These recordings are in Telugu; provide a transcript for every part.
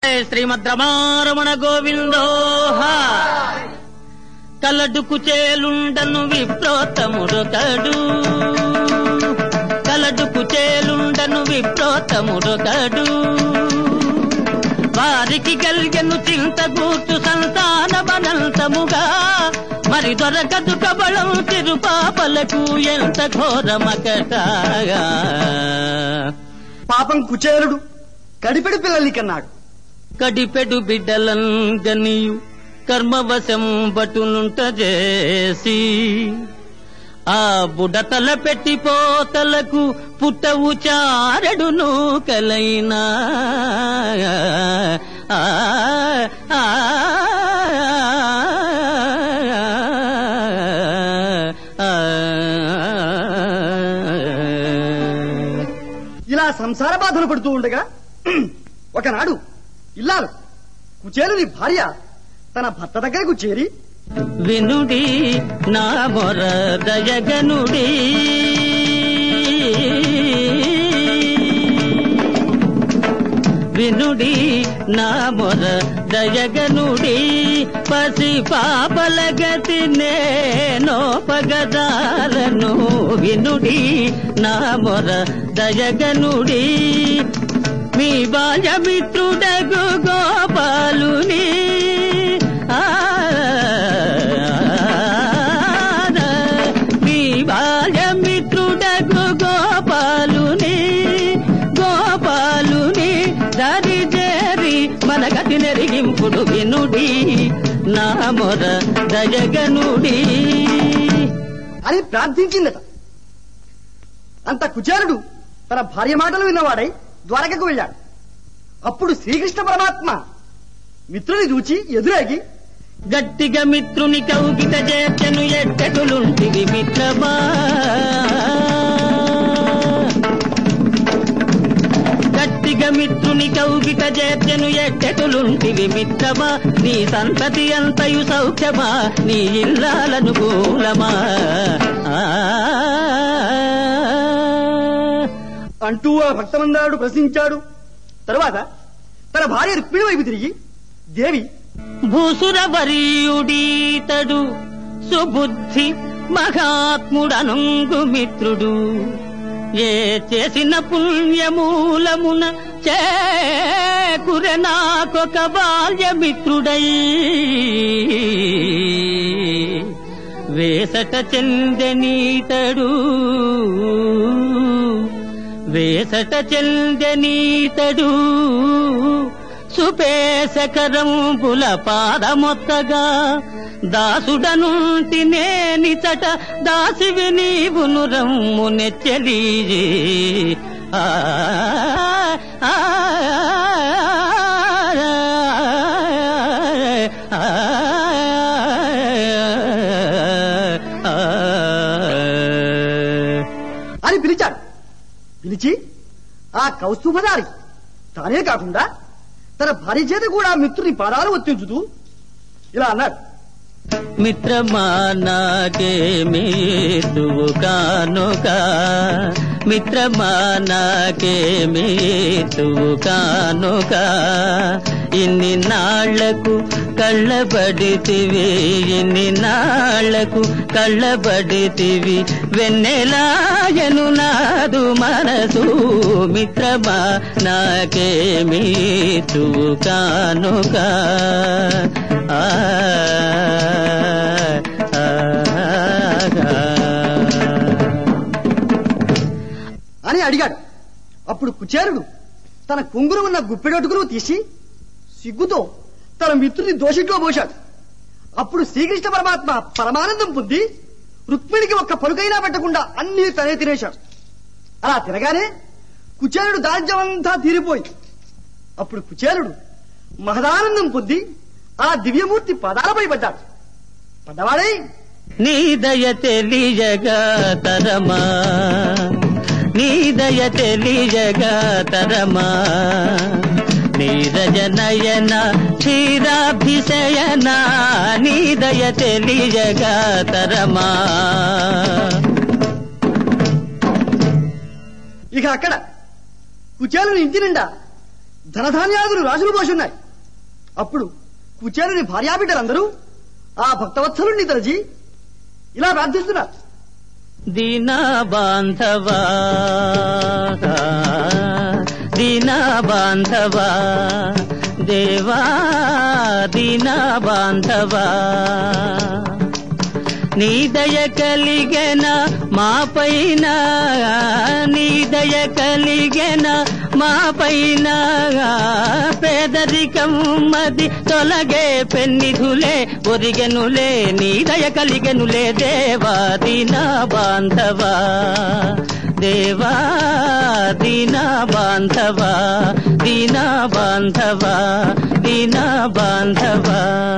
శ్రీమద్ రమారమణ గోవిందోహ కలడుకు చేలుండను విప్రోతముడొకడు కలడుకు చేలుండను విప్రోతముడొకడు వారికి కలిగను చింత గూర్చు సంతాన బనంతముగా మరి దొరకదు కబళం తిరుపాపలకు ఎంత ఘోరమకటాగా పాపం కుచేలుడు కడిపెడు పిల్లల్ని కన్నాడు కడిపెడు బిడ్డలం గనియు కర్మవశం బటునుంట చేసి ఆ బుడతల పెట్టిపోతలకు పుట్టవు చారడును కలైనా ఆ, ఆ, ఆ, ఆ. ఇలా సంసార బాధలు పడుతూ ఉండగా ఒకనాడు ఇల్లాలు కుచేలుని భార్య తన భర్త దగ్గరకు చేరి వినుడి నా మొర దయగనుడి వినుడి నా మొర దయగనుడి పసి పాపల గతి నేనోపగదాలను వినుడి నా మొర దయగనుడి మీ బాల్యమిత్రుడగు గోపాలుని ఆ, మీ బాల్యమిత్రుడగు గోపాలుని గోపాలుని దరి చేరి మన గతి నెరిగింపుడు వినుడి నా మొర దయగనుడి అని ప్రార్థించిందట అంత కుచేలుడు తన భార్య మాటలు విన్నవాడై ద్వారకకు వెళ్ళాడు అప్పుడు శ్రీకృష్ణ పరమాత్మ మిత్రుని చూచి ఎదురేగి గట్టిగా మిత్రుని కౌగిట చేర్చను ఎట్టకులుంటివి మిత్రమా గట్టిగా మిత్రుని కౌగిట చేర్చను ఎట్టకులుంటివి మిత్రమా నీ సంతతి అంతయు సౌఖ్యమా నీ ఇల్లాలను కూలమా ఆ అంటూ ఆ భక్తమందాడు ప్రశ్నించాడు తరువాత తన భార్య రుక్మిణి వైపు తిరిగి దేవి భూసురవరీయుడీతడు సుబుద్ధి మహాత్ముడనుంగు మిత్రుడు ఏ చేసిన పుణ్యమూలమున చేకురె నాకొక బాల్యమిత్రుడై వేసట చెందనీతడు వేసట చెందనీతడు సుపేశకరంబుల పాదమొత్తగా దాసుడనుంటి నేనిచట దాసివి నీవును రమ్ము నెచ్చలి ఆ ఆ, ఆ, అని పిలిచాడు పిలిచి ఆ కౌస్తుభదారి తానే కాకుండా తన భార్య చేత కూడా మిత్రుని పాదాలు ఒత్తించుతూ ఇలా అన్నాడు మిత్రమా నాకేమీతువు కానుక మిత్రమా నాకేమీతువు కానుక ఇన్ని నాళ్లకు కళ్ళబడితివి ఇన్ని నాళ్లకు కళ్ళబడితివి వెన్నెలాయను నాదు మనసు మిత్రమా నాకేమీతువు కానుక ఆ ఆ, అని అడిగాడు అప్పుడు కుచేరుడు తన కుంగురు ఉన్న గుప్పెడొటుకును తీసి సిగ్గుతో తన మిత్రుని దోషిట్లో పోశాడు అప్పుడు శ్రీకృష్ణ పరమాత్మ పరమానందం పొంది రుక్మిణికి ఒక్క పలుకైనా పెట్టకుండా అన్ని తనే తినేశాడు అలా తినగానే కుచేరుడు దారిద్ర్యమంతా తీరిపోయి అప్పుడు కుచేరుడు మహదానందం పొంది ఆ దివ్యమూర్తి పదాలపై పడ్డాడు పడ్డవాడై నీ దయ తెలియగా తరమా నీ దయ తెలియగా తరమా నీరజ నయన క్షీరాభిషయన నీ దయ తెలియగా తరమా ఇక అక్కడ కుచేలుని ఇంటి నిండా ధనధాన్యాదులు రాజులు పోషున్నాయి అప్పుడు కుచేరుని భార్యాబిడ్డలందరూ ఆ భక్తవత్సలుణ్ణి తలచి ఇలా ప్రార్థిస్తున్నారు దీన బాంధవా దీన బాంధవా దేవా దీన బాంధవా నీ దయ కలిగన మా పైన నీ దయ కలిగన మా పైన పేదరికం మది తొలగే పెన్నిధులే ఒరిగెనులే నీ దయ కలిగెనులే దేవా దీన బాంధవా దేవా దీన బాంధవా దీన బాంధవా దీన బాంధవా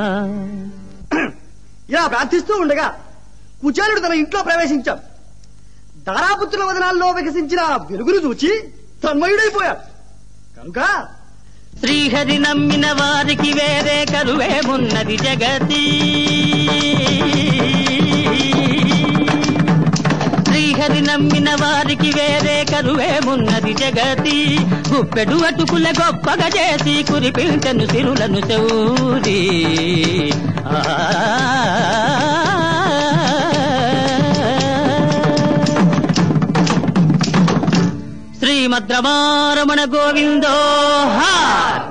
ఇలా ప్రార్థిస్తూ ఉండగా కుచేలుడు తన ఇంట్లో ప్రవేశించాడు దారాపుత్రుల వదనాల్లో వికసించిన ఆ వెలుగును చూచి తన్మయుడైపోయాడు కనుక శ్రీహరి నమ్మిన వారికి వేరే కరువేమున్నది జగతి శ్రీహరి నమ్మిన వారికి వేరే కరువేమున్నది జగతి గుప్పెడు అటుకుల గొప్పగా చేసి కురిపించను సిరులను చౌరి శ్రీమద్రమారమణ గోవిందో హార్